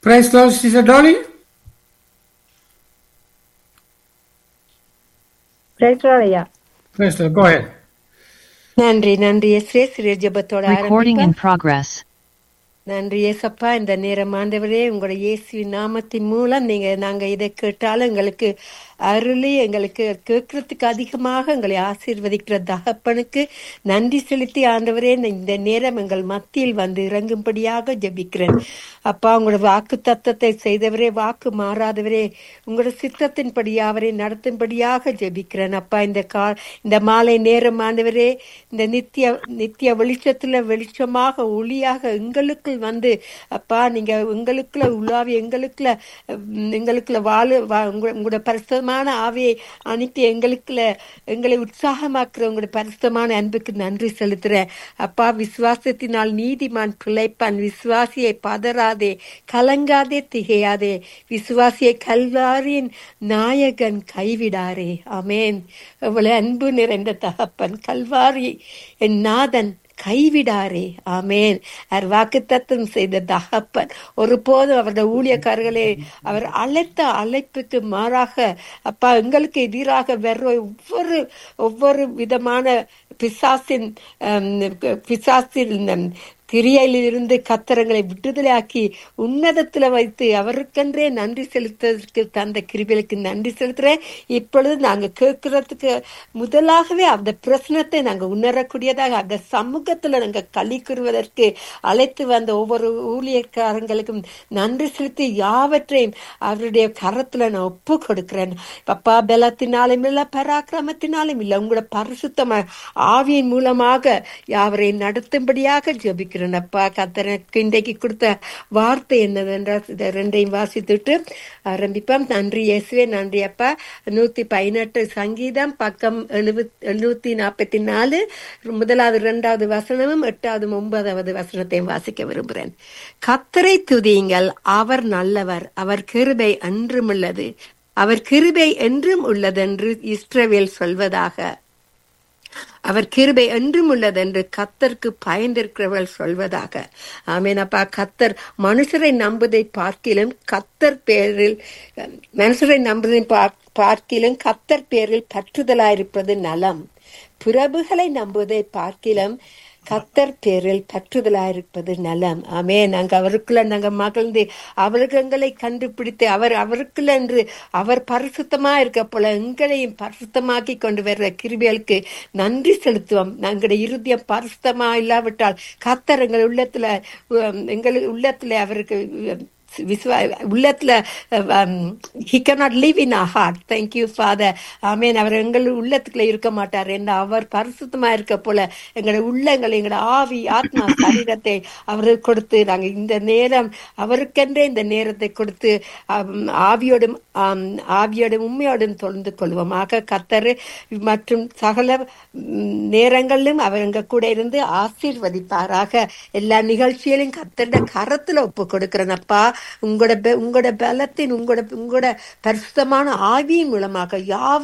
Praise the Lord, Sister Dolly. ரைட்ராயா Praise the Lord. Go ahead. நன்றி நன்றி எஸ்ரே சிறிய ஜெபத்தோட Recording in ஆரம்பிப்போம் progress. நன்றி ஏசப்பா இந்த நேரம் ஆண்டவரே உங்களோட இயேசுவின் நாமத்தின் மூலம் நீங்க நாங்க இதை கேட்டாலும் எங்களுக்கு அருளி எங்களுக்கு கேட்கறதுக்கு அதிகமாக எங்களை ஆசீர்வதிக்கிற தகப்பனுக்கு நன்றி செலுத்தி ஆண்டவரே இந்த நேரம் எங்கள் மத்தியில் வந்து இறங்கும்படியாக ஜெபிக்கிறேன் அப்பா உங்களோட வாக்கு தத்தத்தை செய்தவரே வாக்கு மாறாதவரே உங்களோட சித்தத்தின்படியாவரை நடத்தும்படியாக ஜெபிக்கிறேன் அப்பா இந்த கா இந்த மாலை நேரம் ஆண்டவரே இந்த நித்திய நித்திய வெளிச்சத்துல வெளிச்சமாக ஒளியாக எங்களுக்குள் வந்து அப்பா நீங்க எங்களுக்குள்ள உலாவி எங்களுக்குள்ள உம், எங்களுக்குள்ள வாழ வா- உங்க- உங்களோட பரிசுத்தமான ஆவியை அனுப்பி எங்களுக்குள்ள எங்களை உற்சாகமாக்குற உங்களோட பரிசுத்தமான அன்புக்கு நன்றி செலுத்துறேன் அப்பா விசுவாசத்தினால் நீதிமான் பிழைப்பான் விசுவாசியை பதறாதே கலங்காதே திகையாதே விசுவாசியை கல்வாரியின் நாயகன் கைவிடாரே ஆமென் எவ்வளவு அன்பு நிறைந்த தகப்பன் கல்வாரி என் நாதன் கைவிடாரே ஆமேன் அவர் வாக்குத்தத்தம் செய்த தகப்பன் ஒருபோதும் அவருடைய ஊழியக்காரர்களே அவர் அழைத்த அழைப்புக்கு மாறாக அப்பா எங்களுக்கு எதிராக வர்ற ஒவ்வொரு ஒவ்வொரு விதமான பிசாசின் ஹம், பிசாசின் ஹம், கிரியையிலிருந்து கத்தரங்களை விடுதலையாக்கி உன்னதத்துல வைத்து அவருக்கென்றே நன்றி செலுத்துவதற்கு தந்த கிருபைகளுக்கு நன்றி செலுத்துறேன் இப்பொழுது நாங்க கேட்கறதுக்கு முதலாகவே அந்த பிரச்சனத்தை நாங்க உணரக்கூடியதாக அந்த சமூகத்துல நாங்க களி கூறுவதற்கு அழைத்து வந்த ஒவ்வொரு ஊழியக்காரங்களுக்கும் நன்றி செலுத்தி யாவற்றையும் அவருடைய கரத்துல நான் ஒப்பு கொடுக்கிறேன் அப்பா பலத்தினாலும் இல்ல பராக்கிரமத்தினாலும் இல்ல உங்களோட பரிசுத்தம ஆவியின் மூலமாக யாவரை நடத்தும்படியாக ஜெபிக்கிறேன் அப்பா கத்தனுக்கு இன்றைக்கு கொடுத்த வார்த்தை என்னவென்றால் இதை ரெண்டையும் வாசித்துட்டு ஆரம்பிப்போம் நன்றி இயேசுவே நன்றி அப்பா நூத்தி பதினெட்டு சங்கீதம் பக்கம் எழுபத் எழுநூத்தி நாற்பத்தி நாலு முதலாவது இரண்டாவது வசனமும் எட்டாவது ஒன்பதாவது வசனத்தையும் வாசிக்க விரும்புகிறேன் கத்தரை துதியுங்கள் அவர் நல்லவர் அவர் கிருபை என்றும் உள்ளது அவர் கிருபை என்றும் உள்ளதென்று இஸ்ரவேல் சொல்வதாக அவர் கிருபை என்றும் உள்ளதென்று கத்தருக்கு பயந்திருக்கிறவர்கள் சொல்வதாக ஆமேன் அப்பா கத்தர் மனுஷரை நம்புவதை பார்க்கிலும் கத்தர் பேரில் மனுஷரை நம்புவதை பார்- பார்க்கிலும் கத்தர் பேரில் பற்றுதலாயிருப்பது நலம் பிரபுகளை நம்புவதை பார்க்கிலும் கத்தர் பேரில் பற்றுதலாயிருப்பது நலம் ஆமே நாங்க அவருக்குள்ள நாங்க மகிழ்ந்து அவர்களை கண்டுபிடித்து அவர் அவருக்குள்ள என்று அவர் பரிசுத்தமா இருக்க போல எங்களையும் பரிசுத்தமாக்கி கொண்டு வர்ற கிருபிகளுக்கு நன்றி செலுத்துவோம் எங்களுடைய இருதயம் பரிசுத்தமா இல்லாவிட்டால் கத்தர் எங்கள் உள்ளத்துல உம், எங்கள் உள்ளத்துல அவருக்கு உம், விசுவா உள்ளத்துல he cannot live in our heart thank you father amen அவர் எங்கள் உள்ளத்துக்குள்ள இருக்க மாட்டார் என்று அவர் பரிசுத்தமா இருக்க போல எங்களுடைய உள்ளங்களை எங்களுடைய ஆவி ஆத்மா சரீரத்தை அவருக்கு கொடுத்து நாங்க இந்த நேரம் அவருக்கென்றே இந்த நேரத்தை கொடுத்து ஆம், ஆவியோடும் ஆம், ஆவியோடும் உண்மையோடும் தொழுந்து கொள்வோம் ஆக கத்தர் மற்றும் சகல ம், நேரங்களிலும் அவர் எங்க கூட இருந்து ஆசீர்வதிப்பாராக எல்லா நிகழ்ச்சிகளையும் கத்தருடைய கரத்துல ஒப்பு கொடுக்கிறேனப்பா உங்களோட பெ- உங்களோட பலத்தின் உங்களோட உங்களோட பரிசுத்தமான ஆவியின் மூலமாக யாவ